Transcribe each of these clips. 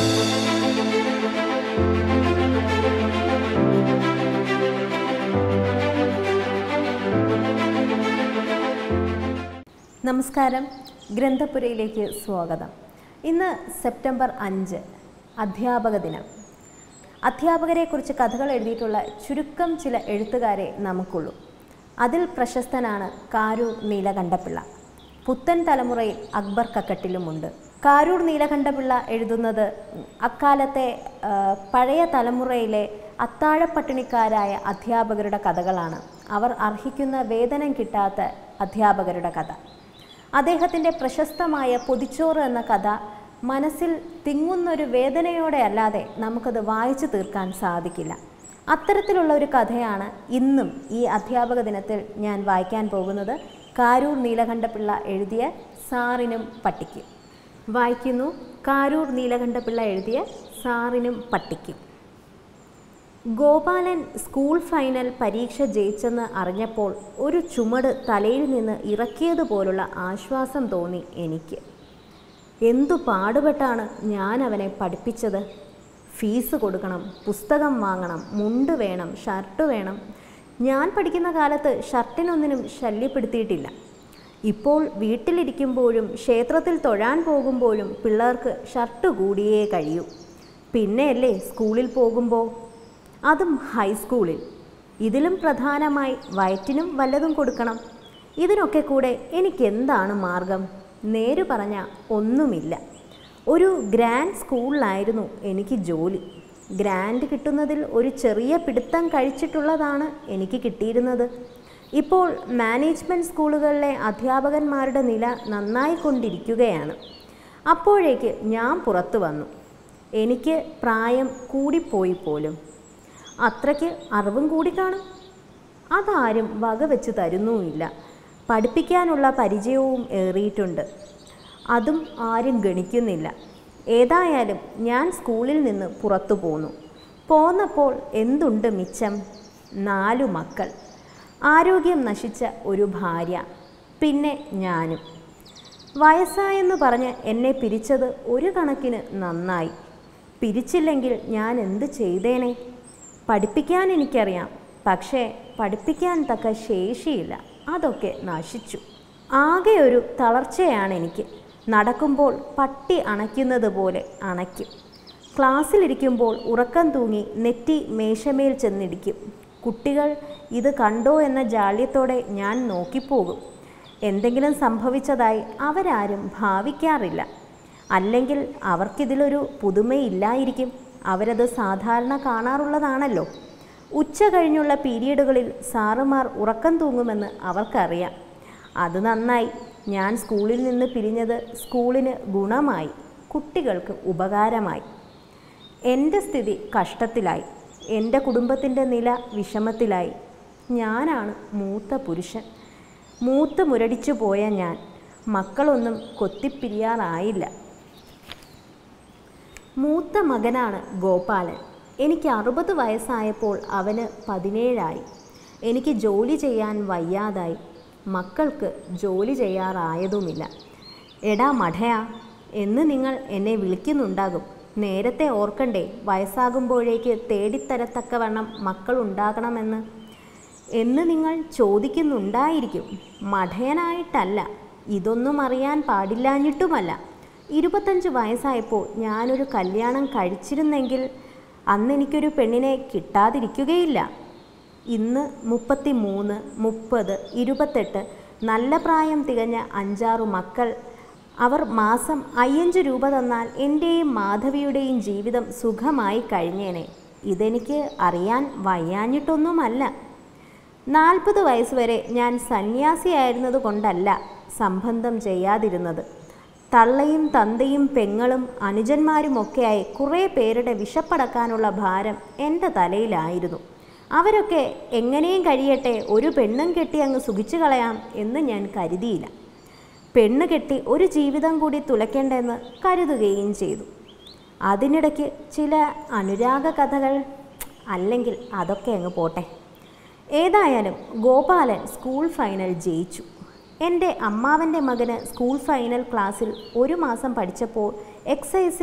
നമസ്കാരം ഗ്രന്ഥപുരയിലേക്ക് സ്വാഗതം ഇന്ന് സെപ്റ്റംബർ അഞ്ച് അധ്യാപക ദിനം അധ്യാപകരെക്കുറിച്ച് കഥകൾ എഴുതിയിട്ടുള്ള ചുരുക്കം ചില എഴുത്തുകാരെ നമുക്കുള്ളൂ അതിൽ പ്രശസ്തനാണ് കാരൂർ നീലകണ്ഠപിള്ള പുത്തൻ തലമുറയിൽ അക്ബർ കക്കട്ടിലുമുണ്ട് കാരൂർ നീലകണ്ഠപിള്ള എഴുതുന്നത് അക്കാലത്തെ ആ, പഴയ തലമുറയിലെ അത്താഴപ്പട്ടിണിക്കാരായ അധ്യാപകരുടെ കഥകളാണ് അവർ അർഹിക്കുന്ന വേതനം കിട്ടാത്ത അധ്യാപകരുടെ കഥ അദ്ദേഹത്തിൻ്റെ പ്രശസ്തമായ പൊതിച്ചോറ് എന്ന കഥ മനസ്സിൽ തിങ്ങുന്നൊരു വേദനയോടെ അല്ലാതെ നമുക്കത് വായിച്ചു തീർക്കാൻ സാധിക്കില്ല അത്തരത്തിലുള്ള ഒരു കഥയാണ് ഇന്നും ഈ അധ്യാപക ദിനത്തിൽ ഞാൻ വായിക്കാൻ പോകുന്നത് കാരൂർ നീലകണ്ഠപിള്ള എഴുതിയ സാറിനും പട്ടിക്കും വായിക്കുന്നു കാരൂർ നീലകണ്ഠപിള്ള എഴുതിയ സാറിനും പട്ടിക്കും ഗോപാലൻ സ്കൂൾ ഫൈനൽ പരീക്ഷ ജയിച്ചെന്ന് അറിഞ്ഞപ്പോൾ ഒരു ചുമട് തലയിൽ നിന്ന് ഇറക്കിയതുപോലുള്ള ആശ്വാസം തോന്നി എനിക്ക് എന്തു പാടുപെട്ടാണ് ഞാൻ അവനെ പഠിപ്പിച്ചത് ഫീസ് കൊടുക്കണം പുസ്തകം വാങ്ങണം മുണ്ട് വേണം ഷർട്ട് വേണം ഞാൻ പഠിക്കുന്ന കാലത്ത് ഷർട്ടിനൊന്നിനും ശല്യപ്പെടുത്തിയിട്ടില്ല ഇപ്പോൾ വീട്ടിലിരിക്കുമ്പോഴും ക്ഷേത്രത്തിൽ തൊഴാൻ പോകുമ്പോഴും പിള്ളേർക്ക് ഷർട്ട് കൂടിയേ കഴിയൂ പിന്നെയല്ലേ സ്കൂളിൽ പോകുമ്പോൾ അതും ഹൈസ്കൂളിൽ ഇതിലും പ്രധാനമായി വയറ്റിനും വല്ലതും കൊടുക്കണം ഇതിനൊക്കെ കൂടെ എനിക്കെന്താണ് മാർഗം നേരു പറഞ്ഞ ഒന്നുമില്ല ഒരു ഗ്രാൻഡ് സ്കൂളിലായിരുന്നു എനിക്ക് ജോലി ഗ്രാൻഡ് കിട്ടുന്നതിൽ ഒരു ചെറിയ പിടുത്തം കഴിച്ചിട്ടുള്ളതാണ് എനിക്ക് കിട്ടിയിരുന്നത് ഇപ്പോൾ മാനേജ്മെൻറ്റ് സ്കൂളുകളിലെ അധ്യാപകന്മാരുടെ നില നന്നായിക്കൊണ്ടിരിക്കുകയാണ് അപ്പോഴേക്ക് ഞാൻ പുറത്തു വന്നു എനിക്ക് പ്രായം കൂടിപ്പോയി പോലും അത്രയ്ക്ക് അറിവും കൂടി കാണും അതാരും വകവെച്ച് തരുന്നുമില്ല പഠിപ്പിക്കാനുള്ള പരിചയവും ഏറിയിട്ടുണ്ട് അതും ആരും ഗണിക്കുന്നില്ല ഏതായാലും ഞാൻ സ്കൂളിൽ നിന്ന് പുറത്തു പോന്നു പോന്നപ്പോൾ എന്തുണ്ട് മിച്ചം നാലു മക്കൾ ആരോഗ്യം നശിച്ച ഒരു ഭാര്യ പിന്നെ ഞാനും വയസ്സായെന്ന് പറഞ്ഞ് എന്നെ പിരിച്ചത് ഒരു കണക്കിന് നന്നായി പിരിച്ചില്ലെങ്കിൽ ഞാൻ എന്ത് ചെയ്തേനെ പഠിപ്പിക്കാൻ എനിക്കറിയാം പക്ഷേ പഠിപ്പിക്കാൻ തക്ക ശേഷിയില്ല അതൊക്കെ നശിച്ചു ആകെ ഒരു തളർച്ചയാണ് എനിക്ക് നടക്കുമ്പോൾ പട്ടി അണയ്ക്കുന്നത് പോലെ അണയ്ക്കും ക്ലാസ്സിലിരിക്കുമ്പോൾ ഉറക്കം തൂങ്ങി നെറ്റി മേശമേൽ ചെന്നിടിക്കും കുട്ടികൾ ഇത് കണ്ടോ എന്ന ജാള്യത്തോടെ ഞാൻ നോക്കിപ്പോകും എന്തെങ്കിലും സംഭവിച്ചതായി അവരാരും ഭാവിക്കാറില്ല അല്ലെങ്കിൽ അവർക്കിതിലൊരു പുതുമയില്ലായിരിക്കും അവരത് സാധാരണ കാണാറുള്ളതാണല്ലോ ഉച്ച കഴിഞ്ഞുള്ള പീരീഡുകളിൽ സാറുമാർ ഉറക്കം തൂങ്ങുമെന്ന് അവർക്കറിയാം അത് നന്നായി ഞാൻ സ്കൂളിൽ നിന്ന് പിരിഞ്ഞത് സ്കൂളിന് ഗുണമായി കുട്ടികൾക്ക് ഉപകാരമായി എൻ്റെ സ്ഥിതി കഷ്ടത്തിലായി എൻ്റെ കുടുംബത്തിൻ്റെ നില വിഷമത്തിലായി ഞാനാണ് മൂത്ത പുരുഷൻ മൂത്ത് മുരടിച്ചു പോയ ഞാൻ മക്കളൊന്നും കൊത്തിപ്പിരിയാറായില്ല മൂത്ത മകനാണ് ഗോപാലൻ എനിക്ക് അറുപത് വയസ്സായപ്പോൾ അവന് പതിനേഴായി എനിക്ക് ജോലി ചെയ്യാൻ വയ്യാതായി മക്കൾക്ക് ജോലി ചെയ്യാറായതുമില്ല എടാ മഠയാ എന്ന് നിങ്ങൾ എന്നെ വിളിക്കുന്നുണ്ടാകും നേരത്തെ ഓർക്കണ്ടേ വയസ്സാകുമ്പോഴേക്ക് തേടിത്തരത്തക്കവണ്ണം മക്കളുണ്ടാകണമെന്ന് എന്ന് നിങ്ങൾ ചോദിക്കുന്നുണ്ടായിരിക്കും മഠയനായിട്ടല്ല ഇതൊന്നും അറിയാൻ പാടില്ലാഞ്ഞിട്ടുമല്ല ഇരുപത്തഞ്ച് വയസ്സായപ്പോൾ ഞാനൊരു കല്യാണം കഴിച്ചിരുന്നെങ്കിൽ അന്ന് എനിക്കൊരു പെണ്ണിനെ കിട്ടാതിരിക്കുകയില്ല ഇന്ന് മുപ്പത്തി മൂന്ന് മുപ്പത് ഇരുപത്തെട്ട് നല്ല പ്രായം തികഞ്ഞ അഞ്ചാറു മക്കൾ അവർ മാസം അയ്യഞ്ച് രൂപ തന്നാൽ എൻ്റെയും മാധവിയുടെയും ജീവിതം സുഖമായി കഴിഞ്ഞേനെ ഇതെനിക്ക് അറിയാൻ വയ്യാഞ്ഞിട്ടൊന്നുമല്ല നാൽപ്പത് വയസ്സുവരെ ഞാൻ സന്യാസിയായിരുന്നത് കൊണ്ടല്ല സംബന്ധം ചെയ്യാതിരുന്നത് തള്ളയും തന്തയും പെങ്ങളും അനുജന്മാരുമൊക്കെയായി കുറേ പേരുടെ വിശപ്പടക്കാനുള്ള ഭാരം എൻ്റെ തലയിലായിരുന്നു അവരൊക്കെ എങ്ങനെയും കഴിയട്ടെ ഒരു പെണ്ണും കെട്ടി അങ്ങ് സുഖിച്ചു കളയാം എന്ന് ഞാൻ കരുതിയില്ല പെണ്ണ് കെട്ടി ഒരു ജീവിതം കൂടി തുലയ്ക്കേണ്ടെന്ന് കരുതുകയും ചെയ്തു അതിനിടയ്ക്ക് ചില അനുരാഗ കഥകൾ അല്ലെങ്കിൽ അതൊക്കെ അങ്ങ് പോട്ടെ ഏതായാലും ഗോപാലൻ സ്കൂൾ ഫൈനൽ ജയിച്ചു എൻ്റെ അമ്മാവൻ്റെ മകന് സ്കൂൾ ഫൈനൽ ക്ലാസ്സിൽ ഒരു മാസം പഠിച്ചപ്പോൾ എക്സൈസിൽ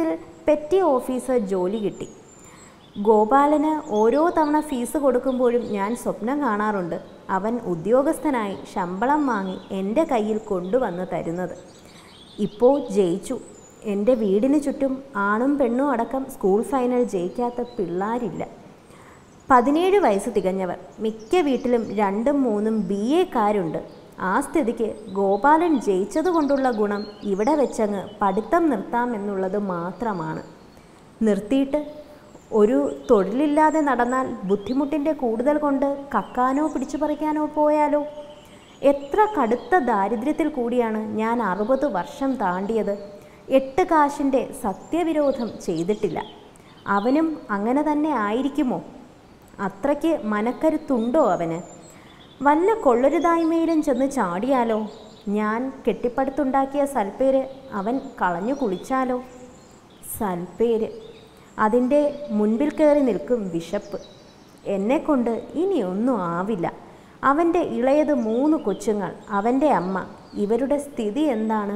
പെറ്റി ഓഫീസർ ജോലി കിട്ടി ഗോപാലന് ഓരോ തവണ ഫീസ് കൊടുക്കുമ്പോഴും ഞാൻ സ്വപ്നം കാണാറുണ്ട് അവൻ ഉദ്യോഗസ്ഥനായി ശമ്പളം വാങ്ങി എൻ്റെ കയ്യിൽ കൊണ്ടുവന്ന് തരുന്നത് ഇപ്പോൾ ജയിച്ചു എൻ്റെ വീടിന് ചുറ്റും ആണും പെണ്ണും അടക്കം സ്കൂൾ ഫൈനൽ ജയിക്കാത്ത പിള്ളാരില്ല പതിനേഴ് വയസ്സ് തികഞ്ഞവർ മിക്ക വീട്ടിലും രണ്ടും മൂന്നും ബി എക്കാരുണ്ട് ആ സ്ഥിതിക്ക് ഗോപാലൻ ജയിച്ചതുകൊണ്ടുള്ള ഗുണം ഇവിടെ വെച്ചങ്ങ് പഠിത്തം നിർത്താമെന്നുള്ളത് മാത്രമാണ് നിർത്തിയിട്ട് ഒരു തൊഴിലില്ലാതെ നടന്നാൽ ബുദ്ധിമുട്ടിൻ്റെ കൂടുതൽ കൊണ്ട് കക്കാനോ പിടിച്ചു പറിക്കാനോ പോയാലോ എത്ര കടുത്ത ദാരിദ്ര്യത്തിൽ കൂടിയാണ് ഞാൻ അറുപത് വർഷം താണ്ടിയത് എട്ട് കാശിൻ്റെ സത്യവിരോധം ചെയ്തിട്ടില്ല അവനും അങ്ങനെ തന്നെ ആയിരിക്കുമോ അത്രയ്ക്ക് മനക്കരുത്തുണ്ടോ അവന് വല്ല കൊള്ളരുതായ്മയിലും ചെന്ന് ചാടിയാലോ ഞാൻ കെട്ടിപ്പടുത്തുണ്ടാക്കിയ സൽപ്പേര് അവൻ കളഞ്ഞു കുളിച്ചാലോ സൽപ്പേര് അതിൻ്റെ മുൻപിൽ കയറി നിൽക്കും വിശപ്പ് എന്നെക്കൊണ്ട് ഇനിയൊന്നും ആവില്ല അവൻ്റെ ഇളയത് മൂന്ന് കൊച്ചുങ്ങൾ അവൻ്റെ അമ്മ ഇവരുടെ സ്ഥിതി എന്താണ്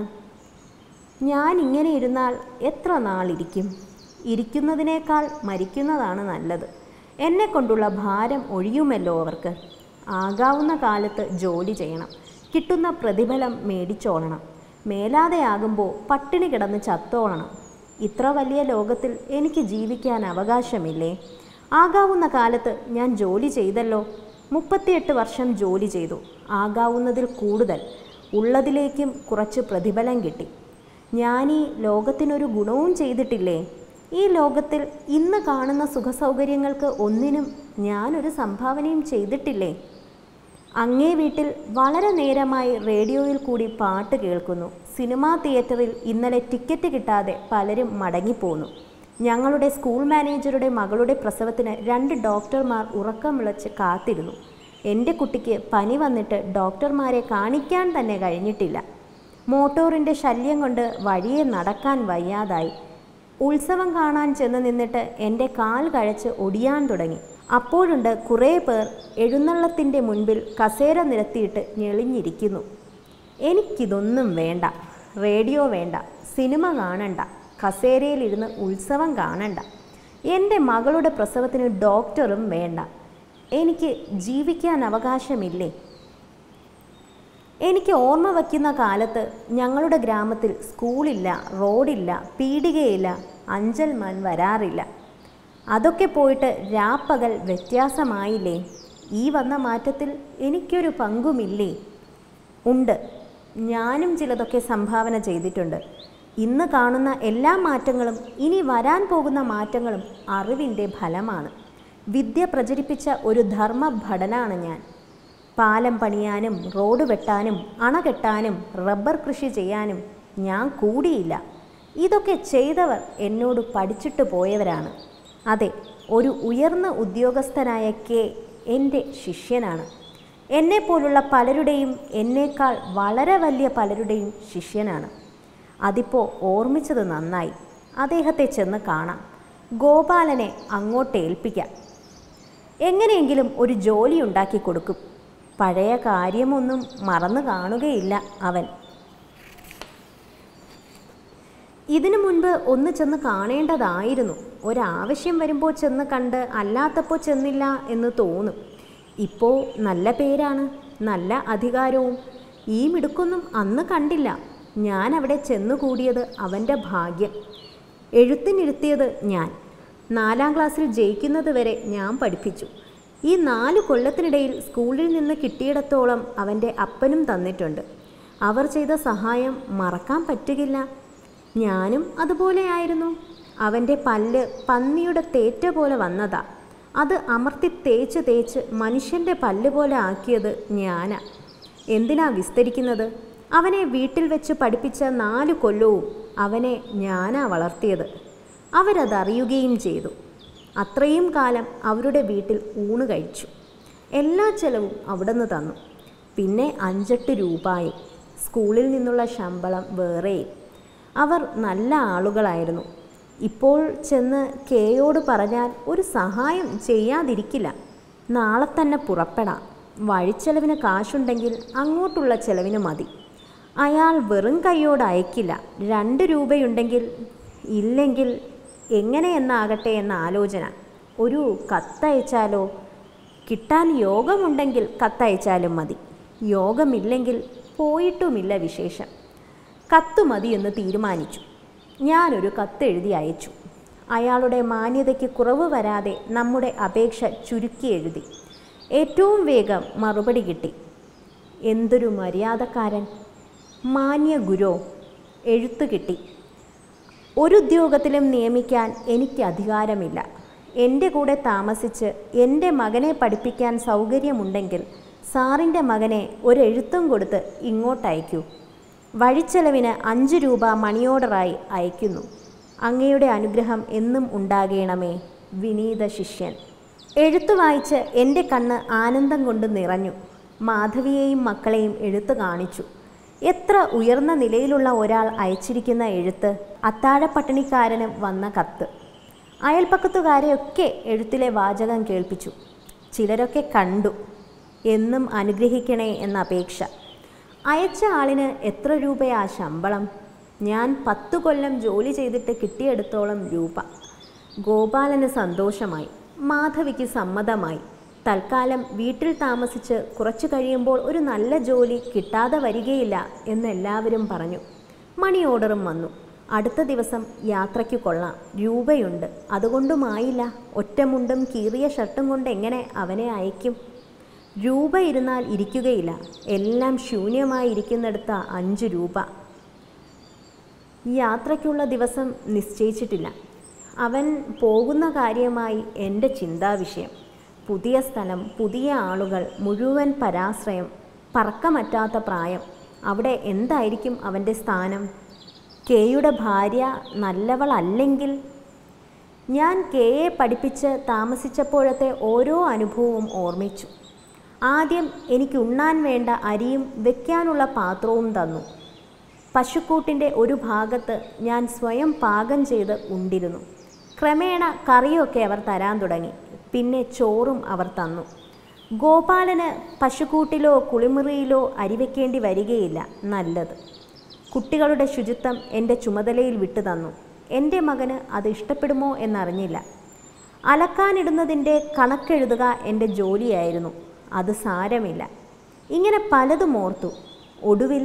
ഞാൻ ഇങ്ങനെ ഇരുന്നാൽ എത്ര നാളിരിക്കും ഇരിക്കുന്നതിനേക്കാൾ മരിക്കുന്നതാണ് നല്ലത് എന്നെ കൊണ്ടുള്ള ഭാരം ഒഴിയുമല്ലോ അവർക്ക് ആകാവുന്ന കാലത്ത് ജോലി ചെയ്യണം കിട്ടുന്ന പ്രതിഫലം മേടിച്ചോളണം മേലാതെയാകുമ്പോൾ പട്ടിണി കിടന്ന് ചത്തോളണം ഇത്ര വലിയ ലോകത്തിൽ എനിക്ക് ജീവിക്കാൻ അവകാശമില്ലേ ആകാവുന്ന കാലത്ത് ഞാൻ ജോലി ചെയ്തല്ലോ മുപ്പത്തിയെട്ട് വർഷം ജോലി ചെയ്തു ആകാവുന്നതിൽ കൂടുതൽ ഉള്ളതിലേക്കും കുറച്ച് പ്രതിഫലം കിട്ടി ഞാനീ ലോകത്തിനൊരു ഗുണവും ചെയ്തിട്ടില്ലേ ഈ ലോകത്തിൽ ഇന്ന് കാണുന്ന സുഖസൗകര്യങ്ങൾക്ക് ഒന്നിനും ഞാനൊരു സംഭാവനയും ചെയ്തിട്ടില്ലേ അങ്ങേ വീട്ടിൽ വളരെ നേരമായി റേഡിയോയിൽ കൂടി പാട്ട് കേൾക്കുന്നു സിനിമാ തിയേറ്ററിൽ ഇന്നലെ ടിക്കറ്റ് കിട്ടാതെ പലരും മടങ്ങിപ്പോന്നു ഞങ്ങളുടെ സ്കൂൾ മാനേജറുടെ മകളുടെ പ്രസവത്തിന് രണ്ട് ഡോക്ടർമാർ ഉറക്കം വിളച്ച് കാത്തിരുന്നു എൻ്റെ കുട്ടിക്ക് പനി വന്നിട്ട് ഡോക്ടർമാരെ കാണിക്കാൻ തന്നെ കഴിഞ്ഞിട്ടില്ല മോട്ടോറിൻ്റെ ശല്യം കൊണ്ട് വഴിയെ നടക്കാൻ വയ്യാതായി ഉത്സവം കാണാൻ ചെന്ന് നിന്നിട്ട് എൻ്റെ കാൽ കഴച്ച് ഒടിയാൻ തുടങ്ങി അപ്പോഴുണ്ട് കുറേ പേർ എഴുന്നള്ളത്തിൻ്റെ മുൻപിൽ കസേര നിരത്തിയിട്ട് ഞെളിഞ്ഞിരിക്കുന്നു എനിക്കിതൊന്നും വേണ്ട റേഡിയോ വേണ്ട സിനിമ കാണണ്ട കസേരയിലിരുന്ന് ഉത്സവം കാണണ്ട എൻ്റെ മകളുടെ പ്രസവത്തിന് ഡോക്ടറും വേണ്ട എനിക്ക് ജീവിക്കാൻ അവകാശമില്ലേ എനിക്ക് ഓർമ്മ വയ്ക്കുന്ന കാലത്ത് ഞങ്ങളുടെ ഗ്രാമത്തിൽ സ്കൂളില്ല റോഡില്ല പീടികയില്ല അഞ്ചൽമാൻ വരാറില്ല അതൊക്കെ പോയിട്ട് രാപ്പകൽ വ്യത്യാസമായില്ലേ ഈ വന്ന മാറ്റത്തിൽ എനിക്കൊരു പങ്കുമില്ലേ ഉണ്ട് ഞാനും ചിലതൊക്കെ സംഭാവന ചെയ്തിട്ടുണ്ട് ഇന്ന് കാണുന്ന എല്ലാ മാറ്റങ്ങളും ഇനി വരാൻ പോകുന്ന മാറ്റങ്ങളും അറിവിൻ്റെ ഫലമാണ് വിദ്യ പ്രചരിപ്പിച്ച ഒരു ധർമ്മഭടനാണ് ഞാൻ പാലം പണിയാനും റോഡ് വെട്ടാനും അണ കെട്ടാനും റബ്ബർ കൃഷി ചെയ്യാനും ഞാൻ കൂടിയില്ല ഇതൊക്കെ ചെയ്തവർ എന്നോട് പഠിച്ചിട്ട് പോയവരാണ് അതെ ഒരു ഉയർന്ന ഉദ്യോഗസ്ഥനായ കെ എൻ്റെ ശിഷ്യനാണ് എന്നെപ്പോലുള്ള പലരുടെയും എന്നേക്കാൾ വളരെ വലിയ പലരുടെയും ശിഷ്യനാണ് അതിപ്പോൾ ഓർമ്മിച്ചത് നന്നായി അദ്ദേഹത്തെ ചെന്ന് കാണാം ഗോപാലനെ അങ്ങോട്ട് ഏൽപ്പിക്കാം എങ്ങനെയെങ്കിലും ഒരു ജോലി ഉണ്ടാക്കി കൊടുക്കും പഴയ കാര്യമൊന്നും മറന്നു കാണുകയില്ല അവൻ ഇതിനു മുൻപ് ഒന്ന് ചെന്ന് കാണേണ്ടതായിരുന്നു ഒരാവശ്യം വരുമ്പോൾ ചെന്ന് കണ്ട് അല്ലാത്തപ്പോൾ ചെന്നില്ല എന്ന് തോന്നും ഇപ്പോൾ നല്ല പേരാണ് നല്ല അധികാരവും ഈ മിടുക്കൊന്നും അന്ന് കണ്ടില്ല ഞാൻ അവിടെ ചെന്നുകൂടിയത് അവൻ്റെ ഭാഗ്യം എഴുത്തിനിരുത്തിയത് ഞാൻ നാലാം ക്ലാസ്സിൽ ജയിക്കുന്നത് വരെ ഞാൻ പഠിപ്പിച്ചു ഈ നാല് കൊല്ലത്തിനിടയിൽ സ്കൂളിൽ നിന്ന് കിട്ടിയിടത്തോളം അവൻ്റെ അപ്പനും തന്നിട്ടുണ്ട് അവർ ചെയ്ത സഹായം മറക്കാൻ പറ്റുകില്ല ഞാനും അതുപോലെയായിരുന്നു അവൻ്റെ പല്ല് പന്നിയുടെ തേറ്റ പോലെ വന്നതാ അത് അമർത്തി തേച്ച് തേച്ച് മനുഷ്യൻ്റെ പല്ല് പോലെ ആക്കിയത് ഞാനാ എന്തിനാ വിസ്തരിക്കുന്നത് അവനെ വീട്ടിൽ വെച്ച് പഠിപ്പിച്ച നാല് കൊല്ലവും അവനെ ഞാനാ വളർത്തിയത് അവരതറിയുകയും ചെയ്തു അത്രയും കാലം അവരുടെ വീട്ടിൽ ഊണ് കഴിച്ചു എല്ലാ ചെലവും അവിടുന്ന് തന്നു പിന്നെ അഞ്ചെട്ട് രൂപയും സ്കൂളിൽ നിന്നുള്ള ശമ്പളം വേറെയും അവർ നല്ല ആളുകളായിരുന്നു ഇപ്പോൾ ചെന്ന് കെയോട് പറഞ്ഞാൽ ഒരു സഹായം ചെയ്യാതിരിക്കില്ല നാളെ തന്നെ പുറപ്പെടാം വഴിച്ചെലവിന് കാശുണ്ടെങ്കിൽ അങ്ങോട്ടുള്ള ചെലവിന് മതി അയാൾ വെറും കൈയോട് അയക്കില്ല രണ്ട് രൂപയുണ്ടെങ്കിൽ ഇല്ലെങ്കിൽ എങ്ങനെയെന്നാകട്ടെ എന്ന ആലോചന ഒരു കത്തയച്ചാലോ കിട്ടാൻ യോഗമുണ്ടെങ്കിൽ കത്തയച്ചാലും മതി യോഗമില്ലെങ്കിൽ പോയിട്ടുമില്ല വിശേഷം കത്ത് മതി എന്ന് തീരുമാനിച്ചു ഞാനൊരു കത്തെഴുതി അയച്ചു അയാളുടെ മാന്യതയ്ക്ക് കുറവ് വരാതെ നമ്മുടെ അപേക്ഷ ചുരുക്കി എഴുതി ഏറ്റവും വേഗം മറുപടി കിട്ടി എന്തൊരു മര്യാദക്കാരൻ മാന്യ ഗുരോ എഴുത്തു കിട്ടി ഒരു ഉദ്യോഗത്തിലും നിയമിക്കാൻ എനിക്ക് അധികാരമില്ല എൻ്റെ കൂടെ താമസിച്ച് എൻ്റെ മകനെ പഠിപ്പിക്കാൻ സൗകര്യമുണ്ടെങ്കിൽ സാറിൻ്റെ മകനെ ഒരെഴുത്തും കൊടുത്ത് ഇങ്ങോട്ടയക്കൂ വഴിച്ചെലവിന് അഞ്ച് രൂപ മണി ഓർഡറായി അയക്കുന്നു അങ്ങയുടെ അനുഗ്രഹം എന്നും ഉണ്ടാകേണമേ വിനീത ശിഷ്യൻ എഴുത്തു വായിച്ച് എൻ്റെ കണ്ണ് ആനന്ദം കൊണ്ട് നിറഞ്ഞു മാധവിയെയും മക്കളെയും എഴുത്ത് കാണിച്ചു എത്ര ഉയർന്ന നിലയിലുള്ള ഒരാൾ അയച്ചിരിക്കുന്ന എഴുത്ത് അത്താഴപ്പട്ടിണിക്കാരന് വന്ന കത്ത് അയൽപ്പക്കത്തുകാരെയൊക്കെ എഴുത്തിലെ വാചകം കേൾപ്പിച്ചു ചിലരൊക്കെ കണ്ടു എന്നും അനുഗ്രഹിക്കണേ എന്ന അപേക്ഷ അയച്ച ആളിന് എത്ര രൂപയാ ശമ്പളം ഞാൻ പത്തു കൊല്ലം ജോലി ചെയ്തിട്ട് കിട്ടിയെടുത്തോളം രൂപ ഗോപാലന് സന്തോഷമായി മാധവിക്ക് സമ്മതമായി തൽക്കാലം വീട്ടിൽ താമസിച്ച് കുറച്ചു കഴിയുമ്പോൾ ഒരു നല്ല ജോലി കിട്ടാതെ വരികയില്ല എന്ന് എല്ലാവരും പറഞ്ഞു മണി ഓർഡറും വന്നു അടുത്ത ദിവസം യാത്രയ്ക്ക് കൊള്ളാം രൂപയുണ്ട് അതുകൊണ്ടുമായില്ല ഒറ്റമുണ്ടും കീറിയ ഷർട്ടും കൊണ്ട് എങ്ങനെ അവനെ അയക്കും രൂപ ഇരുന്നാൽ ഇരിക്കുകയില്ല എല്ലാം ശൂന്യമായി ഇരിക്കുന്നിടത്ത അഞ്ച് രൂപ യാത്രയ്ക്കുള്ള ദിവസം നിശ്ചയിച്ചിട്ടില്ല അവൻ പോകുന്ന കാര്യമായി എൻ്റെ ചിന്താവിഷയം പുതിയ സ്ഥലം പുതിയ ആളുകൾ മുഴുവൻ പരാശ്രയം പറക്കമറ്റാത്ത പ്രായം അവിടെ എന്തായിരിക്കും അവൻ്റെ സ്ഥാനം കെയുടെ ഭാര്യ നല്ലവളല്ലെങ്കിൽ ഞാൻ കെയെ പഠിപ്പിച്ച് താമസിച്ചപ്പോഴത്തെ ഓരോ അനുഭവവും ഓർമ്മിച്ചു ആദ്യം എനിക്ക് ഉണ്ണാൻ വേണ്ട അരിയും വെക്കാനുള്ള പാത്രവും തന്നു പശുക്കൂട്ടിൻ്റെ ഒരു ഭാഗത്ത് ഞാൻ സ്വയം പാകം ചെയ്ത് ഉണ്ടിരുന്നു ക്രമേണ കറിയൊക്കെ അവർ തരാൻ തുടങ്ങി പിന്നെ ചോറും അവർ തന്നു ഗോപാലന് പശുക്കൂട്ടിലോ കുളിമുറിയിലോ അരി വെക്കേണ്ടി വരികയില്ല നല്ലത് കുട്ടികളുടെ ശുചിത്വം എൻ്റെ ചുമതലയിൽ വിട്ടു തന്നു എൻ്റെ മകന് അത് ഇഷ്ടപ്പെടുമോ എന്നറിഞ്ഞില്ല അലക്കാനിടുന്നതിൻ്റെ കണക്കെഴുതുക എൻ്റെ ജോലിയായിരുന്നു അത് സാരമില്ല ഇങ്ങനെ പലതും ഓർത്തു ഒടുവിൽ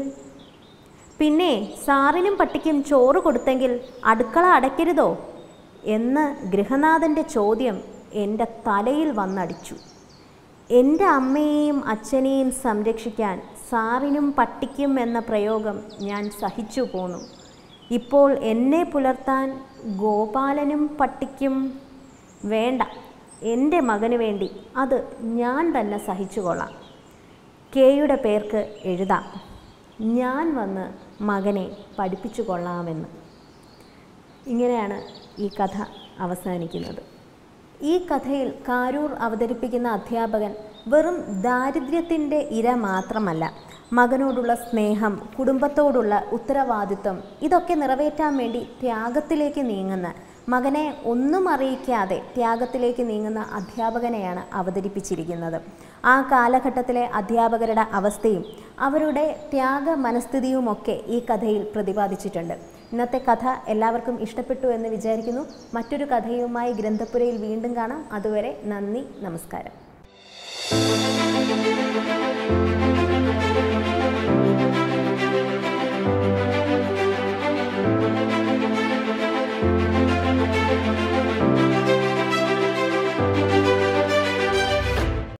പിന്നെ സാറിനും പട്ടിക്കും ചോറ് കൊടുത്തെങ്കിൽ അടുക്കള അടയ്ക്കരുതോ എന്ന് ഗൃഹനാഥൻ്റെ ചോദ്യം എൻ്റെ തലയിൽ വന്നടിച്ചു എൻ്റെ അമ്മയെയും അച്ഛനെയും സംരക്ഷിക്കാൻ സാറിനും പട്ടിക്കും എന്ന പ്രയോഗം ഞാൻ സഹിച്ചു പോന്നു ഇപ്പോൾ എന്നെ പുലർത്താൻ ഗോപാലനും പട്ടിക്കും വേണ്ട എൻ്റെ മകന് വേണ്ടി അത് ഞാൻ തന്നെ സഹിച്ചുകൊള്ളാം കെയുടെ പേർക്ക് എഴുതാം ഞാൻ വന്ന് മകനെ പഠിപ്പിച്ചു കൊള്ളാമെന്ന് ഇങ്ങനെയാണ് ഈ കഥ അവസാനിക്കുന്നത് ഈ കഥയിൽ കാരൂർ അവതരിപ്പിക്കുന്ന അധ്യാപകൻ വെറും ദാരിദ്ര്യത്തിൻ്റെ ഇര മാത്രമല്ല മകനോടുള്ള സ്നേഹം കുടുംബത്തോടുള്ള ഉത്തരവാദിത്വം ഇതൊക്കെ നിറവേറ്റാൻ വേണ്ടി ത്യാഗത്തിലേക്ക് നീങ്ങുന്ന മകനെ ഒന്നും അറിയിക്കാതെ ത്യാഗത്തിലേക്ക് നീങ്ങുന്ന അധ്യാപകനെയാണ് അവതരിപ്പിച്ചിരിക്കുന്നത് ആ കാലഘട്ടത്തിലെ അധ്യാപകരുടെ അവസ്ഥയും അവരുടെ ത്യാഗ മനസ്ഥിതിയുമൊക്കെ ഈ കഥയിൽ പ്രതിപാദിച്ചിട്ടുണ്ട് ഇന്നത്തെ കഥ എല്ലാവർക്കും ഇഷ്ടപ്പെട്ടു എന്ന് വിചാരിക്കുന്നു മറ്റൊരു കഥയുമായി ഗ്രന്ഥപുരയിൽ വീണ്ടും കാണാം അതുവരെ നന്ദി നമസ്കാരം